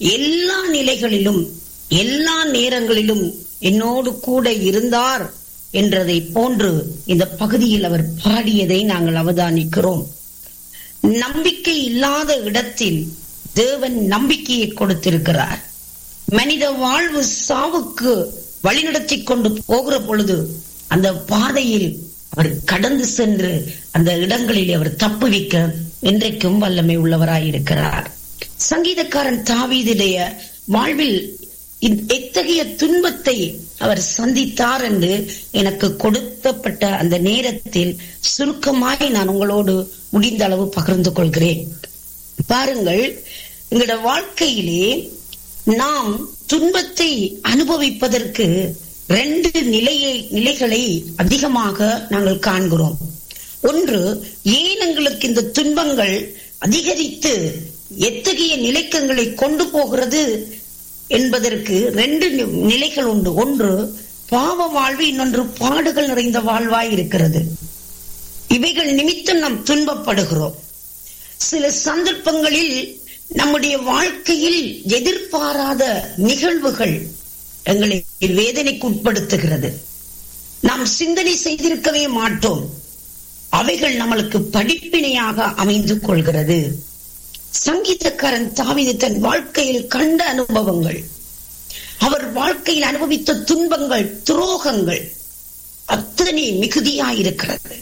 எல்லா நிலைகளிலும் எல்லா நேரங்களிலும் என்னோடு கூட இருந்தார் என்றதை போன்று இந்த பகுதியில் அவர் பாடியதை நாங்கள் அவதானிக்கிறோம் நம்பிக்கை இல்லாத இடத்தில் தேவன் நம்பிக்கையை கொடுத்திருக்கிறார் மனித வாழ்வு சாவுக்கு வழிநடத்தி கொண்டு போகிற பொழுது அந்த பாதையில் அவர் கடந்து சென்று அந்த இடங்களில் அவர் தப்புவிக்க இன்றைக்கும் வல்லமை உள்ளவராயிருக்கிறார் சங்கீதக்காரன் தாவீதுடைய வாழ்வில் எத்தகைய துன்பத்தை அவர் சந்தித்தார் என்று எனக்கு கொடுக்கப்பட்ட அந்த நேரத்தில் சுருக்கமாய் நான் உங்களோடு முடிந்த அளவு பகிர்ந்து கொள்கிறேன் பாருங்கள் எங்களோட வாழ்க்கையிலே நாம் துன்பத்தை அனுபவிப்பதற்கு ரெண்டு நிலையை நிலைகளை அதிகமாக நாங்கள் காண்கிறோம் ஒன்று ஏன் எங்களுக்கு இந்த துன்பங்கள் அதிகரித்து எத்தகைய நிலைக்கங்களை கொண்டு போகிறது என்பதற்கு ரெண்டு நிலைகள் உண்டு ஒன்று பாவ வாழ்வு இன்னொன்று பாடுகள் நிறைந்த வாழ்வாய் இருக்கிறது இவைகள் நிமித்தம் நாம் துன்பப்படுகிறோம் சில சந்தர்ப்பங்களில் நம்முடைய வாழ்க்கையில் எதிர்பாராத நிகழ்வுகள் எங்களை வேதனைக்கு உட்படுத்துகிறது நாம் சிந்தனை செய்திருக்கவே மாட்டோம் அவைகள் நம்மளுக்கு படிப்பினையாக அமைந்து கொள்கிறது சங்கீதக்காரன் தாவிது தன் வாழ்க்கையில் கண்ட அனுபவங்கள் அவர் வாழ்க்கையில் அனுபவித்த துன்பங்கள் துரோகங்கள் அத்தனை மிகுதியாயிருக்கிறது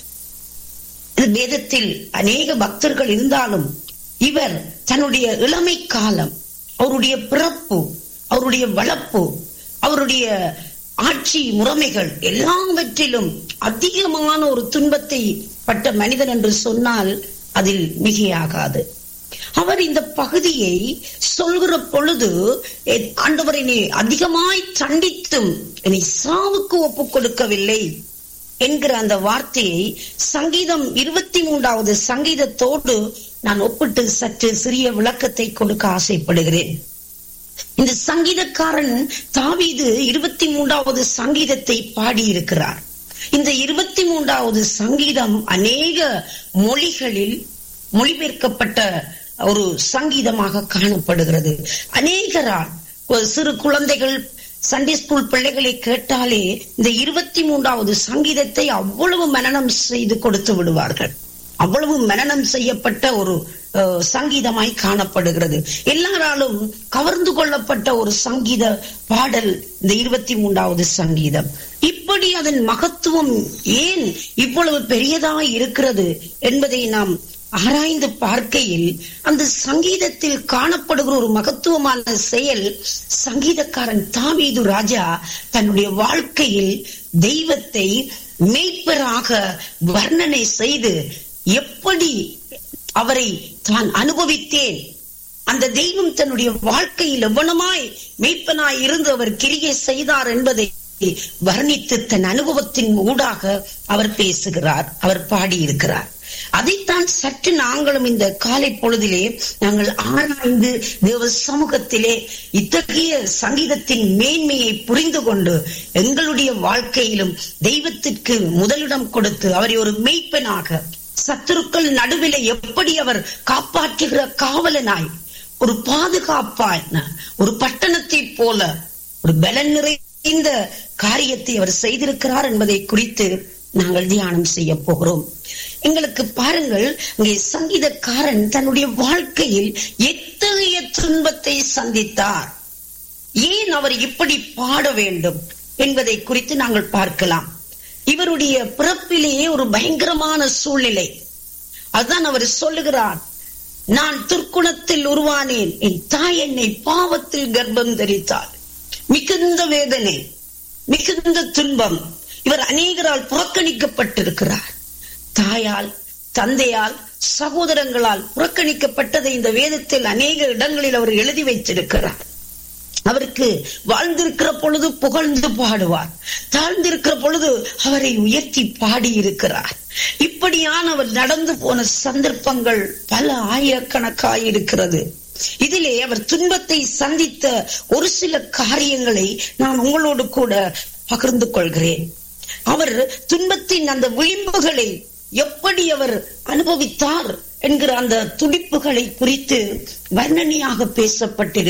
வேதத்தில் அநேக பக்தர்கள் இருந்தாலும் இவர் தன்னுடைய இளமை காலம் அவருடைய பிறப்பு அவருடைய வளர்ப்பு அவருடைய ஆட்சி முறைமைகள் எல்லாவற்றிலும் அதிகமான ஒரு துன்பத்தை பட்ட மனிதன் என்று சொன்னால் அதில் மிகையாகாது அவர் இந்த பகுதியை சொல்கிற பொழுது ஆண்டவர் என்னை அதிகமாய் தண்டித்தும் என்னை சாவுக்கு ஒப்பு கொடுக்கவில்லை என்கிற அந்த வார்த்தையை சங்கீதம் இருபத்தி மூன்றாவது சங்கீதத்தோடு நான் ஒப்பிட்டு சற்று சிறிய விளக்கத்தை கொடுக்க ஆசைப்படுகிறேன் இந்த சங்கீதக்காரன் தாவீது இருபத்தி மூன்றாவது சங்கீதத்தை பாடியிருக்கிறார் இந்த இருபத்தி மூன்றாவது சங்கீதம் அநேக மொழிகளில் மொழிபெயர்க்கப்பட்ட ஒரு சங்கீதமாக காணப்படுகிறது அநேகரால் சிறு குழந்தைகள் சண்டே ஸ்கூல் பிள்ளைகளை கேட்டாலே இந்த இருபத்தி மூன்றாவது சங்கீதத்தை அவ்வளவு மனநம் செய்து கொடுத்து விடுவார்கள் அவ்வளவு மனநம் செய்யப்பட்ட ஒரு சங்கீதமாய் காணப்படுகிறது எல்லாராலும் கவர்ந்து கொள்ளப்பட்ட ஒரு சங்கீத பாடல் இந்த இருபத்தி மூன்றாவது சங்கீதம் இப்படி அதன் மகத்துவம் ஏன் இவ்வளவு பெரியதாய் இருக்கிறது என்பதை நாம் ஆராய்ந்து பார்க்கையில் அந்த சங்கீதத்தில் காணப்படுகிற ஒரு மகத்துவமான செயல் சங்கீதக்காரன் தாவீது ராஜா தன்னுடைய வாழ்க்கையில் தெய்வத்தை மெய்ப்பராக வர்ணனை செய்து எப்படி அவரை தான் அனுபவித்தேன் அந்த தெய்வம் தன்னுடைய வாழ்க்கையில் எவ்வளமாய் மெய்ப்பனாய் இருந்து அவர் கிரியை செய்தார் என்பதை வர்ணித்து தன் அனுபவத்தின் ஊடாக அவர் பேசுகிறார் அவர் பாடியிருக்கிறார் அதைத்தான் சற்று நாங்களும் இந்த காலை பொழுதிலே நாங்கள் ஆராய்ந்து தேவ சமூகத்திலே இத்தகைய சங்கீதத்தின் மேன்மையை புரிந்து கொண்டு எங்களுடைய வாழ்க்கையிலும் தெய்வத்திற்கு முதலிடம் கொடுத்து அவரை ஒரு மெய்ப்பனாக சத்துருக்கள் நடுவிலே எப்படி அவர் காப்பாற்றுகிற காவலனாய் ஒரு பாதுகாப்பாய் ஒரு பட்டணத்தை போல ஒரு பலன் நிறைந்த காரியத்தை அவர் செய்திருக்கிறார் என்பதை குறித்து நாங்கள் தியானம் செய்ய போகிறோம் எங்களுக்கு பாருங்கள் இங்கே சங்கீதக்காரன் தன்னுடைய வாழ்க்கையில் எத்தகைய துன்பத்தை சந்தித்தார் ஏன் அவர் இப்படி பாட வேண்டும் என்பதை குறித்து நாங்கள் பார்க்கலாம் இவருடைய பிறப்பிலேயே ஒரு பயங்கரமான சூழ்நிலை அதுதான் அவர் சொல்லுகிறார் நான் துர்க்குணத்தில் உருவானேன் என் தாய் என்னை பாவத்தில் கர்ப்பம் தரித்தாள் மிகுந்த வேதனை மிகுந்த துன்பம் இவர் அநேகரால் புறக்கணிக்கப்பட்டிருக்கிறார் தாயால் தந்தையால் சகோதரங்களால் புறக்கணிக்கப்பட்டதை இந்த வேதத்தில் அநேக இடங்களில் அவர் எழுதி வைத்திருக்கிறார் அவருக்கு வாழ்ந்திருக்கிற பொழுது புகழ்ந்து பாடுவார் தாழ்ந்திருக்கிற பொழுது அவரை உயர்த்தி பாடியிருக்கிறார் இப்படியான அவர் நடந்து போன சந்தர்ப்பங்கள் பல ஆயிரக்கணக்காயிருக்கிறது இதிலே அவர் துன்பத்தை சந்தித்த ஒரு சில காரியங்களை நான் உங்களோடு கூட பகிர்ந்து கொள்கிறேன் அவர் துன்பத்தின் அந்த விளிம்புகளை எப்படி அவர் அனுபவித்தார் என்கிற அந்த துடிப்புகளை குறித்து வர்ணனையாக பேசப்பட்டிருக்கிறது